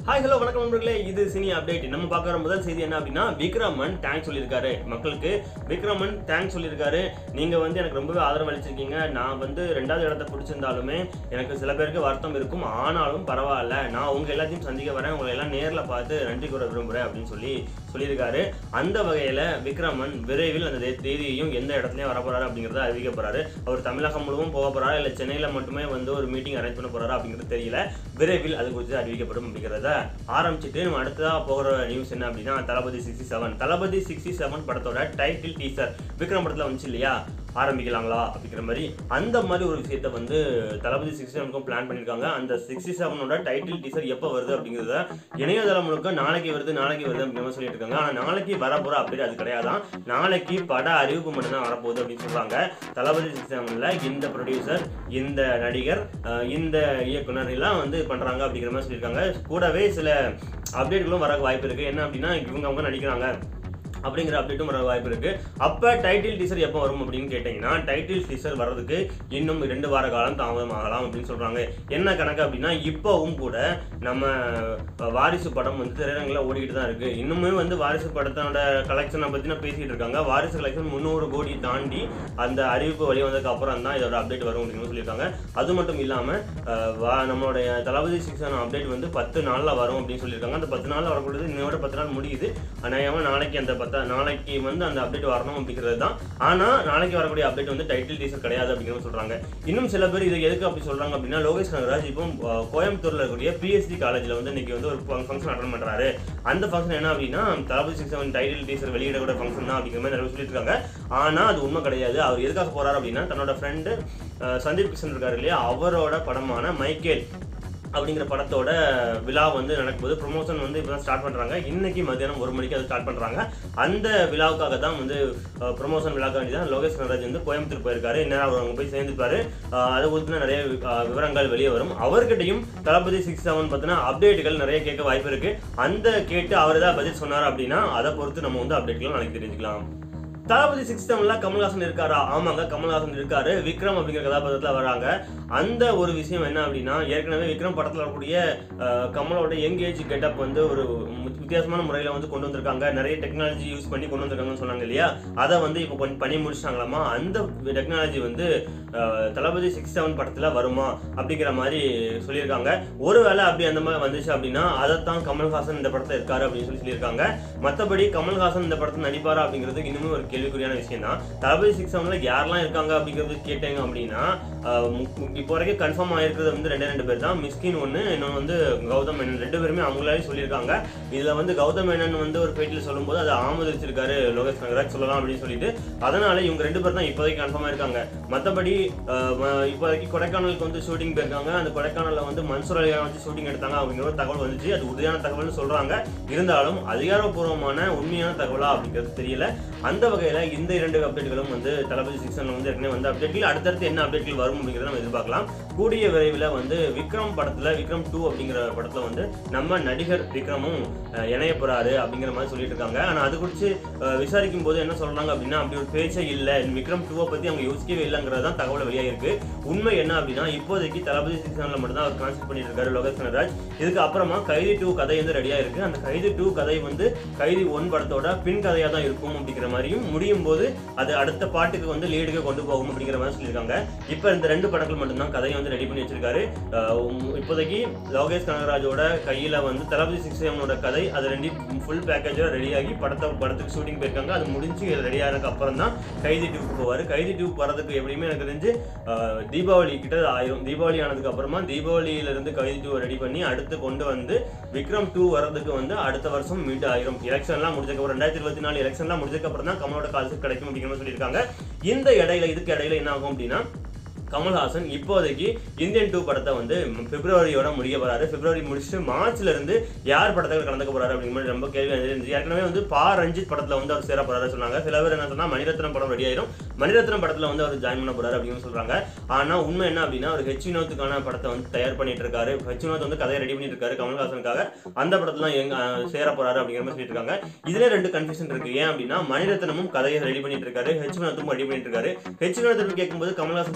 hi hello வணக்கம் நண்பர்களே இது சினி அப்டேட் நம்ம பார்க்குற முதல் செய்தி என்ன அப்படின்னா விக்ரமன் தேங்க்ஸ் சொல்லியிருக்காரு மக்களுக்கு விக்ரமன் தேங்க்ஸ் சொல்லியிருக்காரு நீங்கள் வந்து எனக்கு ரொம்பவே ஆதரவு அளிச்சிருக்கீங்க நான் வந்து ரெண்டாவது இடத்த பிடிச்சிருந்தாலுமே எனக்கு சில பேருக்கு வருத்தம் இருக்கும் ஆனாலும் பரவாயில்ல நான் உங்க எல்லாத்தையும் சந்திக்க வரேன் உங்களை எல்லாம் நேரில் பார்த்து நன்றி கூற விரும்புகிறேன் அப்படின்னு சொல்லி சொல்லியிருக்காரு அந்த வகையில் விக்ரமன் விரைவில் அந்த தே- தேதியையும் எந்த இடத்துலையும் வர போறாரு அப்படிங்கிறத அறிவிக்க போறாரு அவர் தமிழகம் முழுவதும் போக போறாரா இல்லை சென்னையில் மட்டுமே வந்து ஒரு மீட்டிங் அரேஞ்ச் பண்ண போறாரா அப்படிங்கிறது தெரியல விரைவில் அது குறித்து அறிவிக்கப்படும் அப்படிங்கிறத ஆரம்பிச்சுட்டு நம்ம அடுத்ததாக போகிற நியூஸ் என்ன அப்படின்னா Thalapathy sixty seven Thalapathy sixty seven படத்தோட டைட்டில் டீசர் விக்ரம் படத்தில் வந்துச்சு இல்லையா ஆரம்பிக்கலாங்களா அப்படிங்கிற மாதிரி அந்த மாதிரி ஒரு விஷயத்த வந்து தளபதி சிக்ஸ்டி செவனுக்கும் பிளான் பண்ணியிருக்காங்க அந்த சிக்ஸ்டி செவனோட டைட்டில் டீசர் எப்போ வருது அப்படிங்கிறத இணையதளம் முழுக்க நாளைக்கு வருது நாளைக்கு வருது அப்படிங்கிற மாதிரி சொல்லிட்டு இருக்காங்க ஆனால் நாளைக்கு வரப்போகிற அப்படி அது கிடையாதான் நாளைக்கு பட அறிவிப்பு மட்டும்தான் வரப்போகுது அப்படின்னு சொல்றாங்க தளபதி சிக்ஸ்டி செவனில் இந்த ப்ரொடியூசர் இந்த நடிகர் அஹ் இந்த இயக்குனர் எல்லாம் வந்து பண்றாங்க அப்படிங்கிற மாதிரி சொல்லியிருக்காங்க கூடவே சில அப்டேட்களும் வர வாய்ப்பு இருக்கு என்ன அப்படின்னா இவங்க அவங்க நடிக்கிறாங்க அப்படிங்கிற அப்டேட்டும் வர வாய்ப்பு இருக்கு அப்ப டைட்டில் டீசர் எப்போ வரும் அப்படின்னு கேட்டீங்கன்னா டைட்டில் டீசர் வர்றதுக்கு இன்னும் ரெண்டு வார காலம் தாமதம் ஆகலாம் அப்படின்னு சொல்றாங்க என்ன கணக்கு அப்படின்னா இப்போவும் கூட நம்ம வாரிசு படம் வந்து திரையரங்கில் ஓடிக்கிட்டு தான் இருக்கு இன்னுமே வந்து வாரிசு படத்தோட கலெக்ஷனை பத்தி நான் பேசிட்டு இருக்காங்க வாரிசு கலெக்ஷன் முந்நூறு கோடி தாண்டி அந்த அறிவிப்பு வெளியே வந்ததுக்கு அப்புறம் தான் இதோட அப்டேட் வரும் அப்படின்னு சொல்லியிருக்காங்க அது மட்டும் இல்லாம அஹ், வா- நம்மளுடைய தளபதி சிக்ஸான அப்டேட் வந்து பத்து நாள்ல வரும் அப்படின்னு சொல்லியிருக்காங்க அந்த பத்து நாள்ல வரக்கூடியது இன்னோட பத்து நாள் முடியுது அநேகமா நாளைக்கு அந்த பத்த நாளைக்கு வந்து அந்த அப்டேட் வரணும் அப்படிங்கிறது தான் ஆனா நாளைக்கு வரக்கூடிய அப்டேட் வந்து டைட்டில் டீசர் கிடையாது அப்படிங்கிறது சொல்றாங்க இன்னும் சில பேர் இது எதுக்கு அப்படி சொல்றாங்க அப்படின்னா லோகேஷ் கனகராஜ் இப்போ அஹ், கோயம்புத்தூர்ல இருக்கக்கூடிய பிஎஸ்சி காலேஜ்ல வந்து இன்னைக்கு வந்து ஒரு ஃபங்க்ஷன் அட்டன் பண்றாரு அந்த ஃபங்க்ஷன் என்ன அப்படின்னா Thalapathy six seven title teaser வெளியிடக்கூடிய ஃபங்க்ஷன் தான் அப்படிங்கிற மாதிரி நிறைய பேர் சொல்லிட்டு இருக்காங்க ஆனா அது உண்மை கிடையாது அவர் எதுக்காக போறாரு அப்படின்னா தன்னோட ஃப்ரெண்டு சந்தீப் கிஷன் இருக்காரு இல்லையா அவரோட படமான மைக்கேல் அப்படிங்கிற படத்தோட விழா வந்து நடக்கும்போது ப்ரொமோஷன் வந்து இப்போ தான் ஸ்டார்ட் பண்ணுறாங்க இன்னைக்கு மத்தியானம் ஒரு மணிக்கு அதை ஸ்டார்ட் பண்ணுறாங்க அந்த விழாவுக்காக தான் வந்து ப்ரொமோஷன் விழாக்க வேண்டி தான் லோகேஷ் கனராஜ் வந்து கோயம்புத்தூர் போயிருக்காரு இன்னும் அவர் அங்கே போய் சேர்ந்துப்பாரு அஹ் அதை குறித்து நிறைய அஹ், விவரங்கள் வெளியே வரும் அவர்கிட்டயும் தளபதி சிக்ஸ் செவன் பற்றின அப்டேட்டுகள் நிறைய கேட்க வாய்ப்பு இருக்கு அந்த கேட்டு அவர் ஏதாவது பதில் சொன்னார் அப்படின்னா அதை பொறுத்து நம்ம வந்து அப்டேட்கள் நாளைக்கு தெரிஞ்சுக்கலாம் தளபதி சிக்ஸ் செவன்ல கமல்ஹாசன் இருக்காரா ஆமாங்க கமல்ஹாசன் இருக்காரு விக்ரம் அப்படிங்கிற கதாபாத்திரத்தில் வராங்க அந்த ஒரு விஷயம் என்ன அப்படின்னா ஏற்கனவே விக்ரம் படத்தில் வரக்கூடிய அஹ், கமலோட யங் ஏஜ் கெட்டப் வந்து ஒரு மு- வித்தியாசமான முறையில் வந்து கொண்டு வந்திருக்காங்க நிறைய டெக்னாலஜி யூஸ் பண்ணி கொண்டு வந்திருக்காங்கன்னு சொன்னாங்க இல்லையா அதை வந்து இப்போ கொஞ்சம் பண்ணி முடிச்சிட்டாங்களாமா அந்த டெக்னாலஜி வந்து அஹ், தளபதி சிக்ஸ் செவன் படத்தில் வருமா அப்படிங்கிற மாதிரி சொல்லியிருக்காங்க ஒருவேளை அப்படி அந்த மாதிரி வந்துச்சு அப்படின்னா அதைத்தான் கமல்ஹாசன் இந்த படத்தில் இருக்காரு அப்படின்னு சொல்லி சொல்லியிருக்காங்க மற்றபடி கமல்ஹாசன் இந்த படத்தில் நடிப்பாரா அப்படிங்கிறது இன்னுமே ஒரு கேள்விக்குறியான விஷயம் தான் தளபதி சிக்ஸ் செவன்ல யாரெல்லாம் இருக்காங்க அப்படிங்கிறது கேட்டீங்க அப்படின்னா ஆஹ் மு- மு- இப்போ வரைக்கும் கன்ஃபார்ம் ஆயிருக்கிறது வந்து ரெண்டே ரெண்டு பேர் தான் மிஸ்கின் ஒன்று இன்னொன்று வந்து கௌதம் மேனன் ரெண்டு பேருமே அவங்களாவே சொல்லியிருக்காங்க இதில் வந்து கௌதம் மேனன் வந்து ஒரு பேட்டியில் சொல்லும்போது அதை ஆமோதிச்சிருக்காரு லோகேஷ் கனகராஜ் சொல்லலாம் அப்படின்னு சொல்லிட்டு அதனால இவங்க ரெண்டு பேர் தான் இப்போதைக்கு கன்ஃபார்மாக இருக்காங்க மற்றபடி இப்போதைக்கு கொடைக்கானலுக்கு வந்து ஷூட்டிங் போயிருக்காங்க அந்த கொடைக்கானலில் வந்து மன்சூர் அலிகான் வச்சு ஷூட்டிங் எடுத்தாங்க அப்படிங்கிற ஒரு தகவல் வந்துச்சு அது உறுதியான தகவல்னு சொல்றாங்க இருந்தாலும் அதிகாரப்பூர்வமான உண்மையான தகவலா அப்படிங்கிறது தெரியல அந்த வகையில இந்த இரண்டு அப்டேட்களும் வந்து தளபதி சிக்ஸன்ல வந்து ஏற்கனவே வந்து அப்டேட்கள் அடுத்தடுத்து என்ன அப்டேட்கள் வரும் அப்படிங்கிறத நம்ம எதிர்பார்க்கலாம் கூடிய விரைவில் வந்து விக்ரம் படத்துல விக்ரம் டூ அப்படிங்கிற படத்துல வந்து நம்ம நடிகர் விக்ரமும் அஹ், இணைய போறாரு அப்படிங்கிற மாதிரி சொல்லிட்டு இருக்காங்க ஆனா அது குறித்து அஹ், விசாரிக்கும் போது என்ன சொல்றாங்க அப்படின்னா அப்படி ஒரு பேச்சே இல்லை விக்ரம் டூவை பத்தி அவங்க யோசிக்கவே இல்லைங்கிறது தான் தகவல் வெளியாகிருக்கு உண்மை என்ன அப்படின்னா இப்போதைக்கு தளபதி சிக்ஸன்ல மட்டும் தான் அவர் கான்செப்ட் பண்ணிட்டு இருக்காரு லோகேஷ் கனராஜ் இதுக்கு அப்புறமா கைதி டூ கதை வந்து ரெடியா இருக்கு அந்த கைதி டூ கதை வந்து கைதி ஒன் படத்தோட பின் கதையா தான் இருக்கும் அப்படிங்கிற மாதிரியும் முடியும் போது அது அடுத்த பாட்டுக்கு வந்து லீடுக்கு கொண்டு போகும் அப்படிங்கிற மாதிரி சொல்லியிருக்காங்க இப்போ இந்த ரெண்டு படங்கள் மட்டும்தான் கதையை வந்து ரெடி பண்ணி வச்சிருக்காரு அஹ் உம் இப்போதைக்கு லோகேஷ் கனகராஜோட கையில வந்து தளபதி சிக்ஸ் எம்மோட கதை அது ரெண்டு ஃபுல் பேக்கேஜோட ரெடியாகி படத்தை படத்துக்கு ஷூட்டிங் போயிருக்காங்க அது முடிஞ்சு ரெடி ஆனதுக்கு அப்புறம் தான் கைதி டியூக்கு போவார் கைதி டியூப் வரதுக்கு எப்படியுமே எனக்கு தெரிஞ்சு அஹ், தீபாவளி கிட்ட ஆயிரும் தீபாவளி ஆனதுக்கு அப்புறமா தீபாவளியில இருந்து கைதி டூ ரெடி பண்ணி அடுத்து கொண்டு வந்து விக்ரம் டூ வரதுக்கு வந்து அடுத்த வருஷம் மீட் ஆயிரும் எலெக்ஷன்லாம் முடிஞ்சதுக்கு அப்புறம் ரெண்டாயிரத்தி இருபத்தி நாலு எலெக்ஷன்லாம் முடிஞ்சதுக்கு அப்புறம் தான் கமலோட கால்ஸ் கிடைக்கும் அப்படிங்கிற மாதிரி சொல்லியிருக்காங்க இந்த இடையில இதுக்கு இடையில என்ன ஆகும் அப்படின்னா கமல்ஹாசன் இப்போதைக்கு இந்தியன் டூ படத்தை வந்து பிப்ரவரியோட முடிய போறாரு பிப்ரவரி முடிச்சுட்டு மார்ச்ல இருந்து யார் படத்தில் கலந்துக்க போறாரு அப்படிங்கிற மாதிரி ரொம்ப கேள்வி இருந்துச்சு ஏற்கனவே வந்து பா ரஞ்சித் படத்துல வந்து அவர் சேர போறாரு சொன்னாங்க சில பேர் என்ன சொன்னா மணிரத்னம் படம் ரெடி ஆயிரும் மணிரத்னம் படத்துல வந்து அவர் ஜாயின் பண்ண போறாரு அப்படின்னு சொல்றாங்க ஆனா உண்மை என்ன அப்படின்னா அவர் ஹெச் வினோத்துக்கான படத்தை வந்து தயார் பண்ணிட்டு இருக்காரு ஹெச் வினோத் வந்து கதையை ரெடி பண்ணிட்டு இருக்காரு கமல்ஹாசனுக்காக அந்த படத்துல எங்க அஹ், சேர போறாரு அப்படிங்கிற மாதிரி சொல்லிட்டு இருக்காங்க இதுல ரெண்டு கன்ஃபியூஷன் இருக்கு ஏன் அப்படின்னா மணிரத்னமும் கதையை ரெடி பண்ணிட்டு இருக்காரு ஹெச் வினோத்தும் ரெடி பண்ணிட்டு இருக்காரு ஹெச் வினோத் கேட்கும்போது கமல்ஹாசன் தரப்புல இருந்து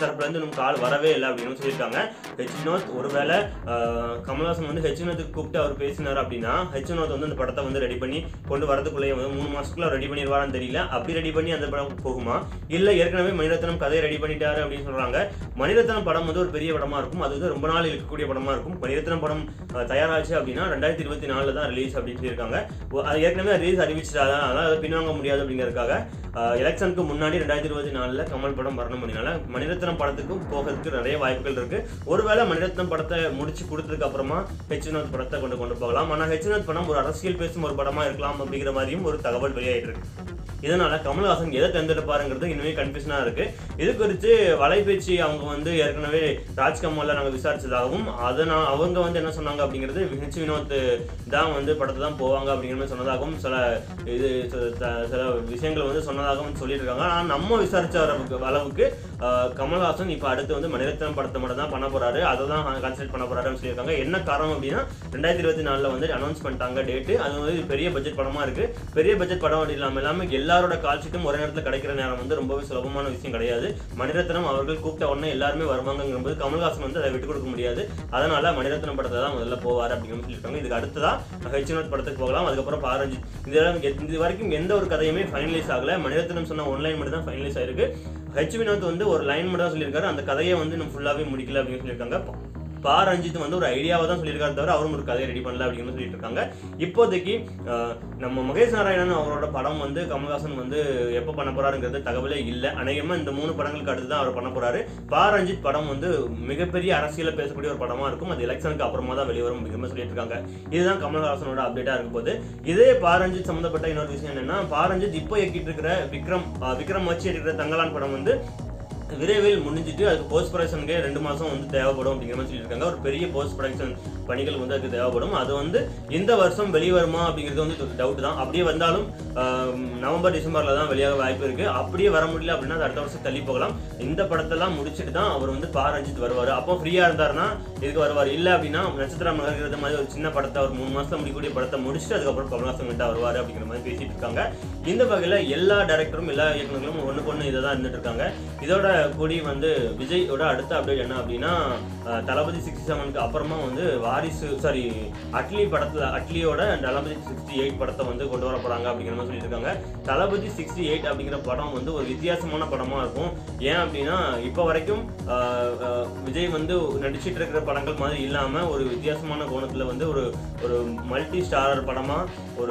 இன்னும் கால் வரவே இல்லை அப்படின்னு சொல்லியிருக்காங்க ஹெச் வினோத் ஒருவேளை ஆஹ், கமல்ஹாசன் வந்து ஹெச் வினோத்துக்கு கூப்பிட்டு அவர் பேசினார் அப்படின்னா ஹெச் வினோத் வந்து அந்த படத்தை வந்து ரெடி பண்ணி கொண்டு வரதுக்குள்ளேயே வந்து மூணு மாசத்துக்குள்ள ரெடி பண்ணிடுவாரான்னு தெரியல அப்படி ரெடி பண்ணி அந்த படம் போகுமா இல்ல ஏற்கனவே மணிரத்னம் கதையை ரெடி பண்ணிட்டாரு அப்படின்னு சொல்றாங்க மணிரத்னம் படம் வந்து ஒரு பெரிய படமா இருக்கும் அது வந்து ரொம்ப நாள் இருக்கக்கூடிய படமா இருக்கும் மணிரத்னம் படம் ஆஹ், தயாராச்சு அப்படின்னா ரெண்டாயிரத்தி இருபத்தி நாலுல தான் ரிலீஸ் அப்படின்னு சொல்லியிருக்காங்க ஒ- அது ஏற்கனவே ரிலீஸ் அறிவிச்சிட்டாங்க அதனால அதை பின்வாங்க முடியாது அப்படிங்கிறதுக்காக எலெக்ஷனுக்கு முன்னாடி ரெண்டாயிரத்தி இருபத்தி நாலுல கமல் படம் வரணும் அப்படின்னால மணிரத்னம் படத்துக்கும் போகிறதுக்கு நிறைய வாய்ப்புகள் இருக்கு ஒருவேளை மணிரத்னம் படத்தை முடிச்சு கொடுத்ததுக்கு அப்புறமா ஹெச் வினோத் படத்தை கொண்டு கொண்டு போகலாம் ஆனா ஹெச் வினோத் படம் ஒரு அரசியல் பேசும் ஒரு படமா இருக்கலாம் அப்படிங்கிற மாதிரியும் ஒரு தகவல் வெளியாயிட்டு இருக்கு இதனால கமல்ஹாசன் எதை தேர்ந்தெடுப்பாருங்கிறது இன்னுமே கன்ஃபியூஷனா இருக்கு இது குறித்து வலைபேச்சு அவங்க வந்து ஏற்கனவே ராஜ்கமல்ல நாங்க விசாரிச்சதாகவும் அதனால் அவங்க வந்து என்ன சொன்னாங்க அப்படிங்கிறது ஹெச் வினோத் தான் வந்து படத்தை தான் போவாங்க அப்படிங்கிற மாதிரி சொன்னதாகவும் சில இது சில- த- சில விஷயங்கள் வந்து சொன்னதாகவும் சொல்லியிருக்காங்க ஆனால் நம்ம விசாரிச்ச அளவுக்கு அளவுக்கு ஆஹ், கமல்ஹாசன் இப்போ அடுத்து வந்து மணிரத்னம் படத்தை மட்டும் தான் பண்ண போறாரு அதை தான் கன்சிடர் பண்ண போறாருன்னு சொல்லியிருக்காங்க என்ன காரணம் அப்படின்னா ரெண்டாயிரத்தி இருபத்தி நாலில் வந்து அனௌன்ஸ் பண்ணிட்டாங்க டேட்டு அது வந்து பெரிய பட்ஜெட் படமா இருக்கு பெரிய பட்ஜெட் படம் இல்லாமல் இல்லாமல் எல்லாரோட கால் ஷீட்டும் ஒரே நேரத்தில் கிடைக்கிற நேரம் வந்து ரொம்பவே சுலபமான விஷயம் கிடையாது மணிரத்னம் அவர்கள் கூப்பிட்ட உடனே எல்லாருமே வருவாங்கங்கும்போது கமல்ஹாசன் வந்து அதை விட்டு கொடுக்க முடியாது அதனால மணிரத்னம் படத்தை தான் முதல்ல போவார் அப்படிங்கிற மாதிரி சொல்லியிருக்காங்க இதுக்கு அடுத்ததா ஹெச் வினோத் படத்துக்கு போகலாம் அதுக்கப்புறம் பாரஞ்சித் இதெல்லாம் எத்- இது வரைக்கும் எந்த ஒரு கதையுமே ஃபைனலைஸ் ஆகல மணிரத்னம் சொன்ன ஒன்லைன் மட்டும் தான் ஃபைனலைஸ் ஆயிருக்கு ஹெச் வினோத் வந்து ஒரு லைன் மட்டும் தான் சொல்லியிருக்காரு அந்த கதையை வந்து இன்னும் ஃபுல்லாவே முடிக்கல அப்படின்னு சொல்லியிருக்காங்க பா ரஞ்சித் வந்து ஒரு ஐடியாவை தான் சொல்லியிருக்காரு தவிர அவரும் ஒரு கதையை ரெடி பண்ணல அப்படின்னு சொல்லிட்டு இருக்காங்க இப்போதைக்கு ஆஹ், நம்ம மகேஷ் நாராயணன் அவரோட படம் வந்து கமல்ஹாசன் வந்து எப்போ பண்ண போறாருங்கிறது தகவலே இல்லை அநேகமா இந்த மூணு படங்களுக்கு அடுத்து தான் அவர் பண்ண போறாரு பா ரஞ்சித் படம் வந்து மிகப்பெரிய அரசியல பேசக்கூடிய ஒரு படமா இருக்கும் அது எலெக்ஷனுக்கு அப்புறமா தான் வெளிவரும் அப்படிங்கிற சொல்லிட்டு இருக்காங்க இதுதான் கமல்ஹாசனோட அப்டேட்டா இருக்கும் போது இதே பாரஞ்சித் சம்பந்தப்பட்ட இன்னொரு விஷயம் என்னன்னா பாரஞ்சித் இப்போ இயக்கிட்டு இருக்கிற விக்ரம் ஆஹ், விக்ரம் வச்சு இருக்கிற தங்கலான் படம் வந்து விரைவில் முடிஞ்சிட்டு அதுக்கு போஸ்ட் ப்ரொடக்ஷனுக்கே ரெண்டு மாதம் வந்து தேவைப்படும் அப்படிங்கிற மாதிரி சொல்லியிருக்காங்க ஒரு பெரிய போஸ்ட் ப்ரொடக்ஷன் பணிகள் வந்து அதுக்கு தேவைப்படும் அது வந்து இந்த வருஷம் வெளிவருமா அப்படிங்கிறது வந்து டவுட் தான் அப்படியே வந்தாலும் ஆம், நவம்பர் டிசம்பரில் தான் வெளியாக வாய்ப்பு இருக்குது அப்படியே வர முடியல அப்படின்னா அது அடுத்த வருஷம் தள்ளி போகலாம் இந்த படத்தெல்லாம் முடிச்சுட்டு தான் அவர் வந்து பா ரஞ்சித் வருவார் அப்போ ஃப்ரீயாக இருந்தாருன்னா இதுக்கு வருவார் இல்லை அப்படின்னா நட்சத்திரம் நகர்கிறது மாதிரி ஒரு சின்ன படத்தை ஒரு மூணு மாதம் முடிக்கக்கூடிய படத்தை முடிச்சுட்டு அதுக்கப்புறம் கமல்ஹாசன் கிட்ட வருவார் அப்படிங்கிற மாதிரி பேசிட்டு இருக்காங்க இந்த வகையில் எல்லா டேரக்டரும் எல்லா இயக்குநர்களும் ஒன்றுக்கு ஒன்று இதை தான் இருந்துட்டு இருக்காங்க இதோட கூடி வந்து விஜயோட அடுத்த அப்டேட் என்ன அப்படின்னா அஹ், தளபதி சிக்ஸ்டி செவனுக்கு அப்புறமா வந்து வாரிசு சாரி அட்லி படத்துல அட்லியோட தளபதி சிக்ஸ்டி எயிட் படத்தை வந்து கொண்டு வர போறாங்க அப்படிங்கிற மாதிரி சொல்லிட்டு இருக்காங்க தளபதி சிக்ஸ்டி எயிட் அப்படிங்கிற படம் வந்து ஒரு வித்தியாசமான படமா இருக்கும் ஏன் அப்படின்னா இப்போ வரைக்கும் அஹ், அஹ், விஜய் வந்து நடிச்சிட்டு இருக்கிற படங்கள் மாதிரி இல்லாம ஒரு வித்தியாசமான கோணத்துல வந்து ஒரு ஒரு மல்டி ஸ்டாரர் படமா ஒரு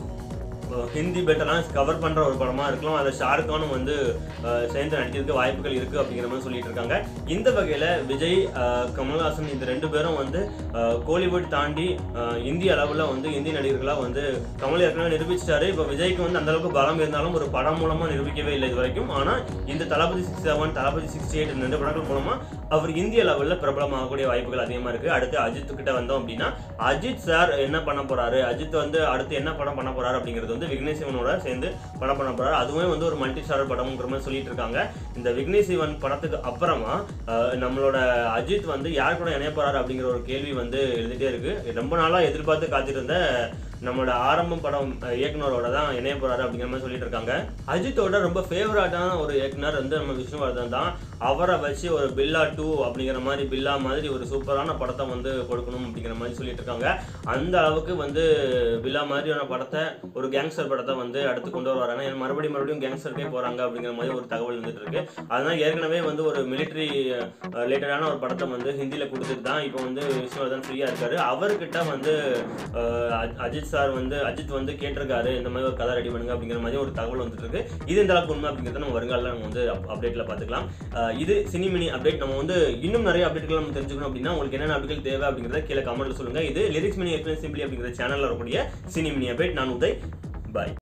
அஹ் ஹிந்தி பெட்டெல்லாம் கவர் பண்ற ஒரு படமா இருக்கலாம் அதில் ஷாருக்கானும் வந்து அஹ், சேர்ந்து நடிக்கிறதுக்கு வாய்ப்புகள் இருக்கு அப்படிங்கிற மாதிரி சொல்லிட்டு இருக்காங்க இந்த வகையில விஜய் அஹ், கமல்ஹாசன் இந்த ரெண்டு பேரும் வந்து அஹ், கோலிவுட் தாண்டி அஹ், இந்திய அளவுல வந்து இந்திய நடிகர்களா வந்து கமல் ஏற்கனவே நிரூபிச்சிட்டாரு இப்போ விஜய்க்கு வந்து அந்த அளவுக்கு பலம் இருந்தாலும் ஒரு படம் மூலமா நிரூபிக்கவே இல்லை இது வரைக்கும் ஆனா இந்த Thalapathy six seven Thalapathy sixty eight இந்த ரெண்டு படங்கள் மூலமா அவர் இந்திய லெவலில் பிரபலமாகக்கூடிய வாய்ப்புகள் அதிகமா இருக்கு அடுத்து அஜித் கிட்ட வந்தோம் அப்படின்னா அஜித் சார் என்ன பண்ண போறாரு அஜித் வந்து அடுத்து என்ன படம் பண்ண போறாரு அப்படிங்கிறது வந்து விக்னேஷ் சிவனோட சேர்ந்து படம் பண்ண போறாரு அதுவுமே வந்து ஒரு மல்டி ஸ்டாரர் படம்ங்கிற மாதிரி சொல்லிட்டு இருக்காங்க இந்த விக்னேஷ் சிவன் படத்துக்கு அப்புறமா அஹ், நம்மளோட அஜித் வந்து யார் கூட இணைய போறாரு அப்படிங்கிற ஒரு கேள்வி வந்து எழுதிட்டே இருக்கு ரொம்ப நாளா எதிர்பார்த்து காத்திருந்த நம்மளோட ஆரம்பம் படம் அஹ், இயக்குனரோட தான் இணைய போறாரு அப்படிங்கிற மாதிரி சொல்லிட்டு இருக்காங்க அஜித்தோட ரொம்ப ஃபேவரட்டான ஒரு இயக்குனர் வந்து நம்ம விஷ்ணுவர்தன் தான் அவரை வச்சு ஒரு பில்லா டூ அப்படிங்கிற மாதிரி பில்லா மாதிரி ஒரு சூப்பரான படத்தை வந்து கொடுக்கணும் அப்படிங்கிற மாதிரி சொல்லிட்டு இருக்காங்க அந்த அளவுக்கு வந்து பில்லா மாதிரியான படத்தை ஒரு கேங்ஸ்டர் படத்தை வந்து அடுத்து கொண்டு வருவாங்க ஏன்னா மறுபடியும் மறுபடியும் கேங்ஸ்டருக்கே போறாங்க அப்படிங்கிற மாதிரி ஒரு தகவல் வந்துட்டு இருக்கு அதனால ஏற்கனவே வந்து ஒரு மிலிட்ரி ரிலேட்டடான ஒரு படத்தை வந்து ஹிந்தியில கொடுத்துட்டு தான் இப்போ வந்து விஷ்ணுவர்தன் ஃப்ரீயா இருக்காரு அவர்கிட்ட வந்து அஹ், அஜ்- அஜித் சார் வந்து அஜித் வந்து கேட்டிருக்காரு இந்த மாதிரி ஒரு கதை ரெடி பண்ணுங்க அப்படிங்கிற மாதிரி ஒரு தகவல் வந்துட்டு இருக்கு இது இந்த அளவுக்கு உண்மை அப்படிங்கிறத நம்ம வருங்காலில் நம்ம வந்து அப்டேட்ல பார்த்துக்கலாம் அஹ், இது சினிமினி அப்டேட் நம்ம வந்து இன்னும் நிறைய அப்டேட்கள் நம்ம தெரிஞ்சுக்கணும் அப்படின்னா உங்களுக்கு என்னென்ன அப்டேட்கள் தேவை அப்படிங்கிறத கீழே கமெண்ட்ல சொல்லுங்க இது லிரிக்ஸ் மினி எக்ஸ்பிளைன் சிம்பிளி அப்படிங்கிற சேனல்ல வரக்கூடிய சினிமினி அப்டேட் நான் உதய் பாய்